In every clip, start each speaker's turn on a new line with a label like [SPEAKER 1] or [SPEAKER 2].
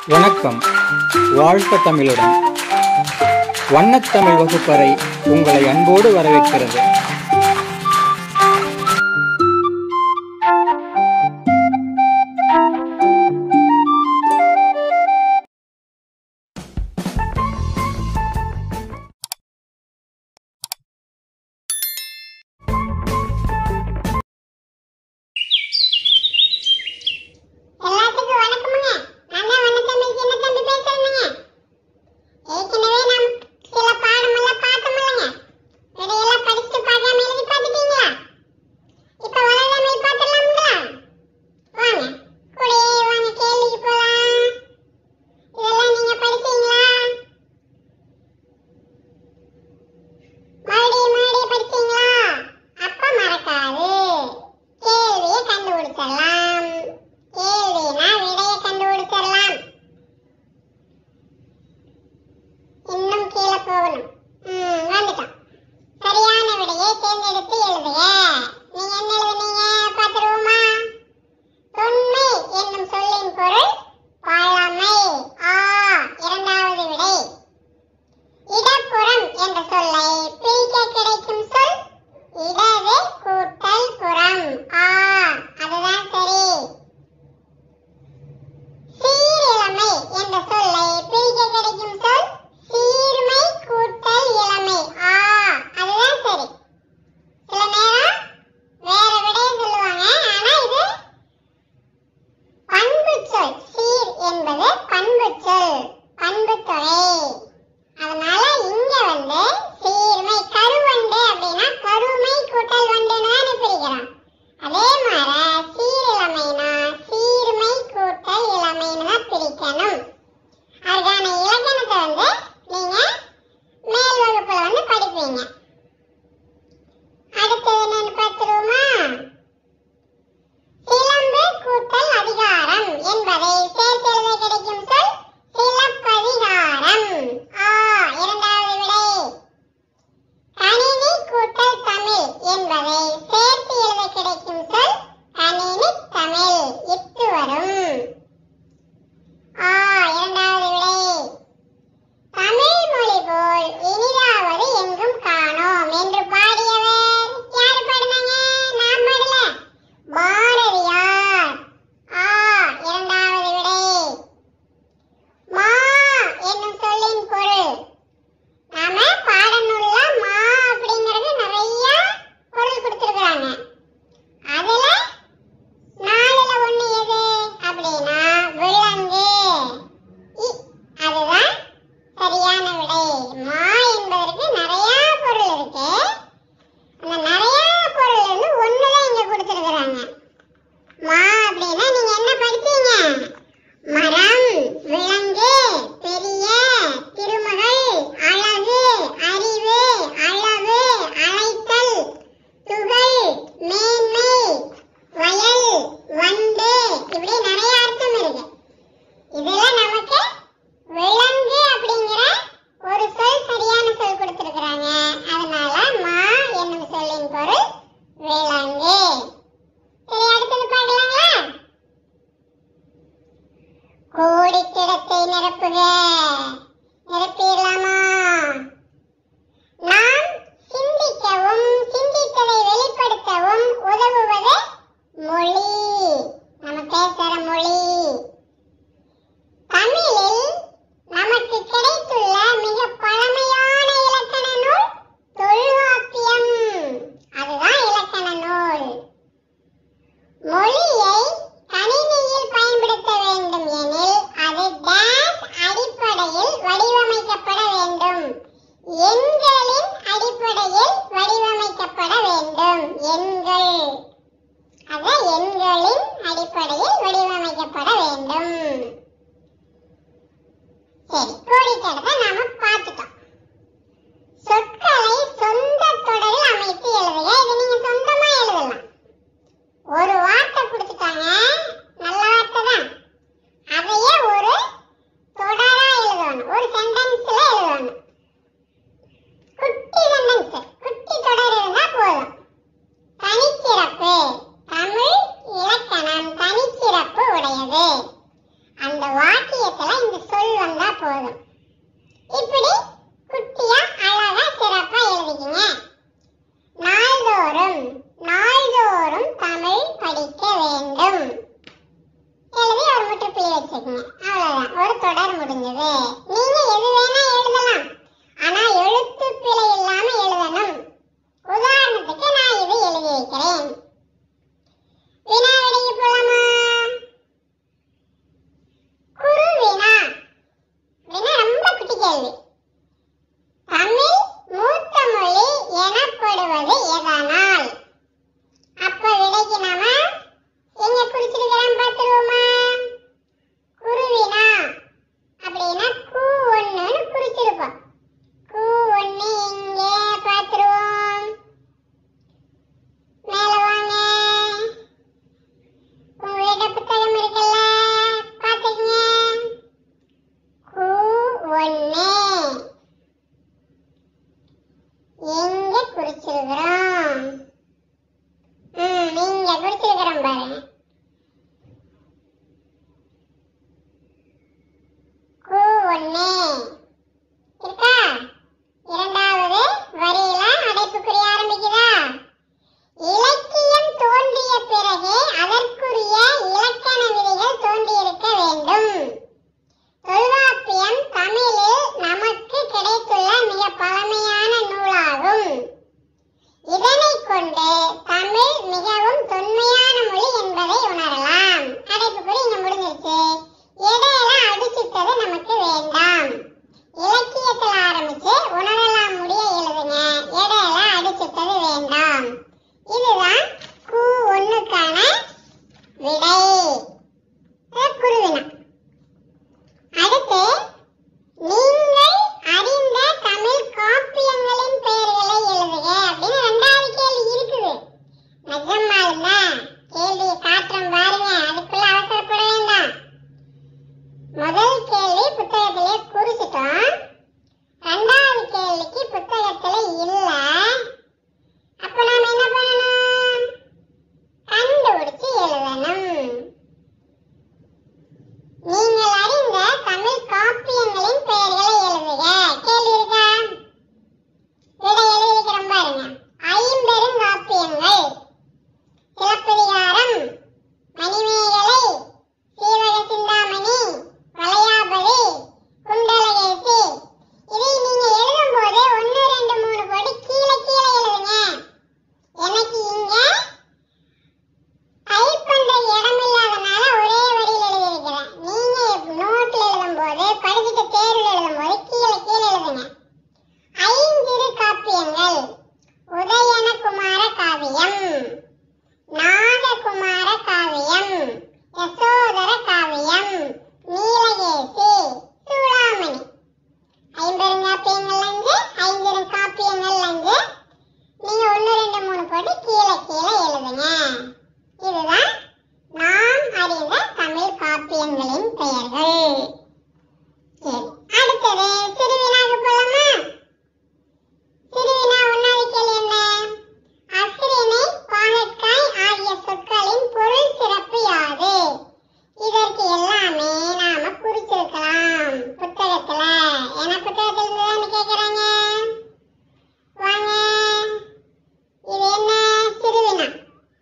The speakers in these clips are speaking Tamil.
[SPEAKER 1] வணக்கம் வாழ்க தமிழுடன் வண்ணத்தமிழ் வகுப்பறை உங்களை அன்போடு வரவேற்கிறது
[SPEAKER 2] எல்லாத்துக்கும் வணக்கமுங்க நான் தான் வண்ணத்தம்பி சின்ன தம்பி பேசுறேனுங்க ஏற்கனவே நாம் சில பாடமெல்லாம் பார்த்தோமில்லைங்க விடையெல்லாம் படிச்சுட்டு பார்க்காம எழுதி பார்த்துட்டீங்களா இப்ப வளரமிழ் பார்த்துடலாமுங்களா வாங்க கூடயே வாங்க கேள்விக்கு போலாம் இதெல்லாம் நீங்க படிச்சீங்களா மறுபடியும் மறுபடியும் படிச்சீங்களா அப்ப மறக்காது கேள்வியை கண்டுபிடிச்சிடலாம் கேள்வினா விடையை கண்டுபிடிச்சிடலாம் இன்னும் கீழே போகணும் ம் வந்துட்டோம் சரியான விடையை தேர்ந்தெடுத்து எழுதுக நீங்க என்ன எழுதுனீங்க பார்த்துருவோமா தொன்மை என்னும் சொல்லின் பொருள் பழமை ஆ இரண்டாவது விடை இடப்புறம் என்ற சொல்லை பிரிக்க கிடைக்கும் சொல் இடது கூட்டல் புறம் ஆ அதுதான் சரி சீரிழமை என்ற சொல்லை பிரிக்க கிடைக்கும் சொல் சீர்மை கூட்டல் இளமை ஆ அதுதான் சரி சில நேரம் வேற விடையை சொல்லுவாங்க ஆனா இது பண்பு சொல் சீர் என்பது பண்பு சொல் பண்பு தொகை அதனால இங்க வந்து சீர்மை கருவண்டு அப்படின்னா கருமை கூட்டல் வண்டுன்னு தானே பிரிக்கிறோம் அதே மாதிரி சீரிழமைனா சீர்மை கூட்டல் இளமைன்னு தான் பிரிக்கணும் அதுக்கான இலக்கணத்தை வந்து நீங்க மேல் வகுப்புல வந்து படிப்பீங்க அடுத்தது என்னன்னு பார்த்துருவோமா சிலம்பு கூட்டல் அதிகாரம் என்பதை சேர்த்து எழுத கிடைக்கும் சொல் சிலப்பதிகாரம் ஆ இரண்டாவது விடை கணினி கூட்டல் தமிழ் என்பதை சேர்த்து எழுத கிடைக்கும் சொல் கணினி தமிழ் இட்டு வரும் ஆ இரண்டாவது விடை தமிழ் மொழி போல் இனிதாவது எங்கும் காணோம் என்று பாடியவர் யார் பாடினாங்க நான் பாடல பாரதியார் ஆ இரண்டாவது விடை மா என்னும் சொல்லின் பொருள் நாம பாடநூல்ல மா அப்படிங்கிறது நிறைய பொருள் கொடுத்திருக்காங்க அதுல நாலுல ஒண்ணு எது அப்படின்னா விலங்கு இ, அதுதான் சரியான விடை மா என்பதற்கு நிறைய பொருள் இருக்கு அந்த நிறைய பொருள் வந்து ஒண்ணுதான் இங்க கொடுத்திருக்கிறாங்க மா அப்படின்னா நீங்க என்ன படிச்சீங்க மரம் விலங்கு பெரிய திருமகள் அழகு அறிவு அளவு அழைத்தல் துகள் மேன்மை வயல் வண்டு இப்படி நிறைய அர்த்தம் இருக்கு இதுல நமக்கு விலங்கு அப்படிங்கிற ஒரு சொல் சரியான சொல் கொடுத்திருக்கிறாங்க அதனால மா என்னும் சொல்லின் பொருள் விலங்கு சரி அடுத்தது பார்க்கலாங்களா கோடிக்கிடத்தை நிரப்புக நிரப்பிடலாமா நாம் சிந்திக்கவும் சிந்தித்ததை வெளிப்படுத்தவும் உதவுவது மொழி நம்ம பேசுற மொழி தமிழில் நமக்கு கிடைத்துள்ள மிக பழமையான இலக்கண நூல் தொல்காப்பியம் அதுதான் இலக்கண நூல் மொழியை கணினியில் பயன்படுத்த வேண்டும் எனில் அது டேஷ் அடிப்படையில் வடிவமைக்கப்பட வேண்டும் எண்களின் அடிப்படையில் வடிவமைக்கப்பட வேண்டும் எண்கள் அத எண்களின் அடிப்படையில் வடிவமைக்கப்பட வேண்டும் சரி கோடிக்கடத்தை நாம பார்த்துட்டோம் சொற்களை சொந்த தொடரில் அமைத்து எழுதுக இது நீங்க சொந்தமா எழுதலாம் ஒரு வார்த்தை கொடுத்துட்டாங்க நல்ல வார்த்தை தான் அதையே ஒரு தொடரா எழுதணும் ஒரு சென்டென்ஸ்ல எழுதணும் குட்டி சென்டென்ஸ் குட்டி தொடர் இருந்தா போதும் தனிச்சிறப்பு தமிழ் இலக்கணம் தனிச்சிறப்பு உடையது அந்த வாக்கியத்துல போதும் இப்படி குட்டியா அழகா சிறப்பா எழுதிக்கிங்க நாள்தோறும் நாள்தோறும் தமிழ் படிக்க வேண்டும் எழுதி ஒரு முற்றுப்புள்ளி வச்சுக்கோங்க அவ்வளவுதான் ஒரு தொடர் முடிஞ்சது நீங்க எது வேணா எழுதலாம் ஆனா எழுத்து பிழை இல்லாம எழுதணும் உதாரணத்துக்கு நான் இதை எழுதி வைக்கிறேன் வினா விடைக்கு போலாமா குரு வினா வினா ரொம்ப குட்டி கேள்வி தமிழ் மூத்த மொழி எனப்படுவது எதனால் அப்ப விடைக்கு நாம எங்க குறிச்சிருக்கிறேன் பார்த்துருவோமா குருவினா அப்படின்னா கூ ஒண்ணுன்னு குறிச்சிருப்போம் கூ ஒண்ணு இங்க பார்த்துருவோம் மேல வாங்க உங்கள்கிட்ட புத்தகம் இருக்குல்ல பாத்துக்கங்க கூ ஒண்ணு எங்க குறிச்சிருக்கிறோம் ம் நீங்க குறிச்சிருக்கிறோம் பாருங்க கூ ஒண்ணு இருக்கா இரண்டாவது வரியில அடைப்புக்குறி ஆரம்பிக்குதா இலக்கியம் தோன்றிய பிறகே அதற்குரிய இலக்கண விதிகள் தோன்றியிருக்க வேண்டும் தொல்காப்பியம் தமிழில் நமக்கு கிடைத்துள்ள மிக பழமையான நூலாகும் இதனைக் கொண்டு தமிழ் மிகவும் தொன்மையான மொழி என்பதை உணரலாம் அடைப்புக்குறி இங்க முடிஞ்சிருச்சு இடையில அடிச்சிட்டது நமக்கு வேண்டாம் இலக்கியத்தில் ஆரம்பிச்சு உணரலாம் முடிய எழுதுங்க இடையில அடிச்சிட்டது வேண்டாம் இதுதான் கூ ஒண்ணுக்கான விடை இது குருவினா அடுத்து நீங்கள் அறிந்த தமிழ் காப்பியங்களின் பெயர்களை எழுதுக அப்படின்னு ரெண்டாவது கேள்வி இருக்குது நிஜமாலுங்க கேள்வியை காட்டுறோம் பாருங்க அதுக்குள்ள அவசரப்பட வேண்டாம் முதல் கேள்வி புத்தகத்திலே குறிச்சிட்டோம் ரெண்டாவது கேள்விக்கு புத்தகத்துல இல்ல அப்ப நாம என்ன பண்ணணும் கண்டுபிடிச்சு எழுதணும் நீங்கள் அறிந்த தமிழ் காப்பியங்களின் பெயர்களை எழுதுக கேள்வி இருக்கா விடை எழுதிக்கிறோம் பாருங்க ஐம்பெருங்காப்பியங்கள் சிலப்பதிகாரம் மணிமேகலை சீவக சிந்தாமணி வளையாபதி குண்டலகேசி இதை நீங்க எழுதும்போது ஒன்னு ரெண்டு மூணு படி கீழே கீழே எழுதுங்க எனக்கு இங்க டைப் பண்ற இடம் இல்லாதனால ஒரே வரியில் எழுதியிருக்கிறேன் நீங்க நோட்ல எழுதும்போது படிச்சுட்டு தேர்வில் எழுதும்போது கீழே கீழே எழுதுங்க ஐந்திரு காப்பியங்கள் உதயனகுமார காவியம் நாககுமார காவியம் யசோதர காவியம் நீலகேசி சூளாமணி ஐம்பெருங்காப்பியங்கள் அஞ்சு ஐந்திரு காப்பியங்கள் அஞ்சு நீங்க ஒன்னு ரெண்டு மூணு போட்டு கீழே கீழே எழுதுங்க இதுதான் நாம் அறிந்த தமிழ் காப்பியங்களின் பெயர்கள் சரி அடுத்தது சிறுவினாக்கு போலாமா சிறுவினா ஒன்னாவது கேள்வி என்ன அசிரினை பாகற்காய் ஆகிய சொற்களின் பொருள் சிறப்பு யாது இதற்கு எல்லாமே நாம குறிச்சிருக்கலாம் புத்தகத்துல ஏன்னா புத்தகத்துல இருந்து தானே கேக்குறாங்க வாங்க இது என்ன சிறுவினா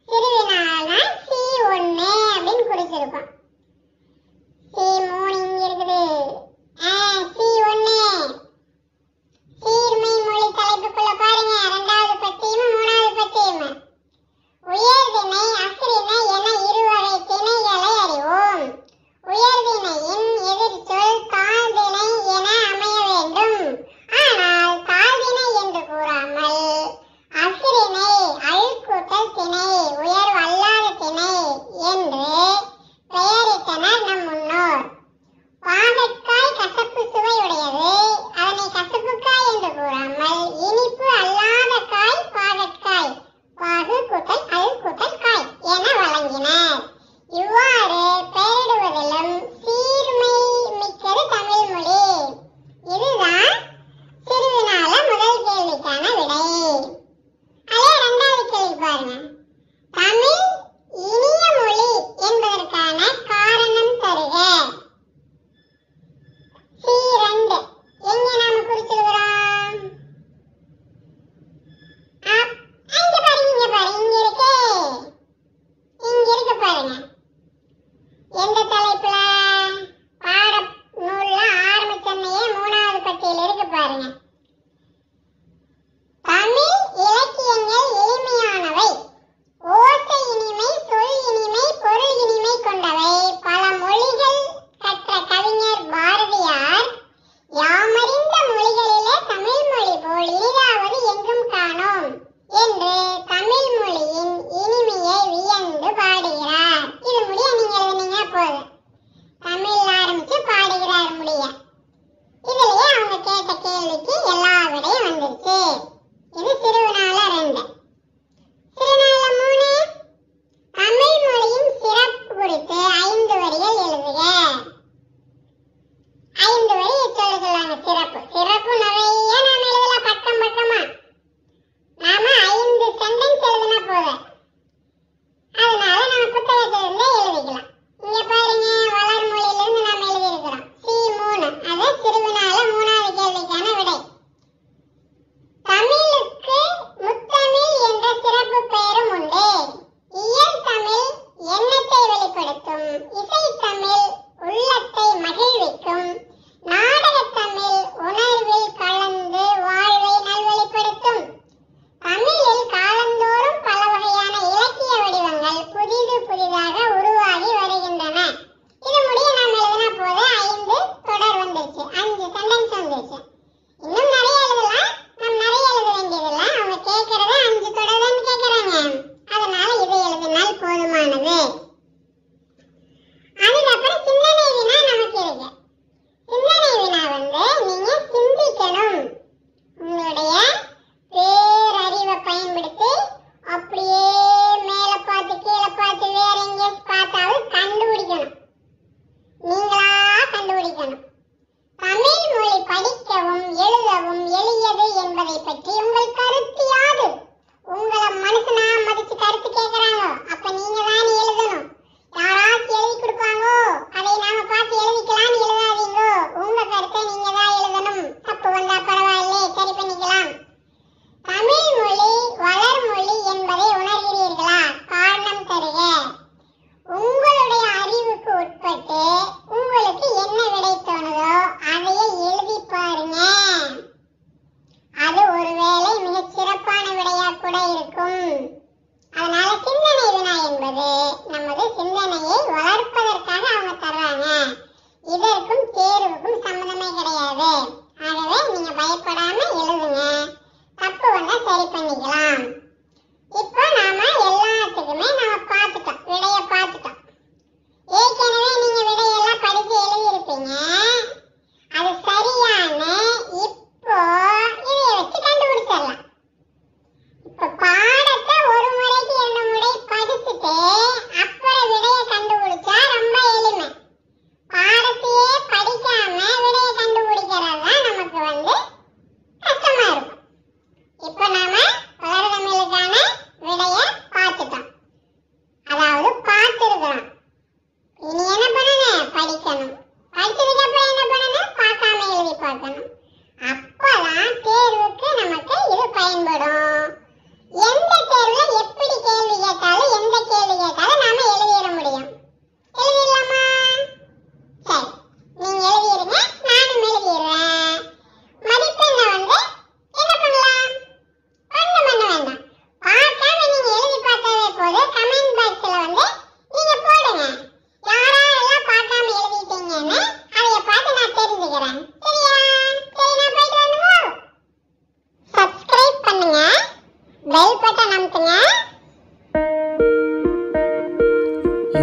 [SPEAKER 2] சிறுவினானா சி ஒண்ணு அப்படின்னு குறிச்சிருக்கோம் சி மூணு இங்க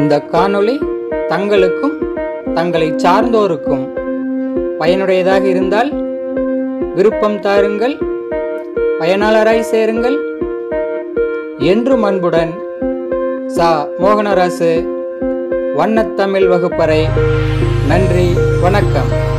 [SPEAKER 1] இந்த காணொளி தங்களுக்கும் தங்களை சார்ந்தோருக்கும் பயனுடையதாக இருந்தால் விருப்பம் தாருங்கள் பயனாளராய் சேருங்கள் என்றும் அன்புடன் சா மோகனராசு வண்ணத்தமிழ் வகுப்பறை நன்றி வணக்கம்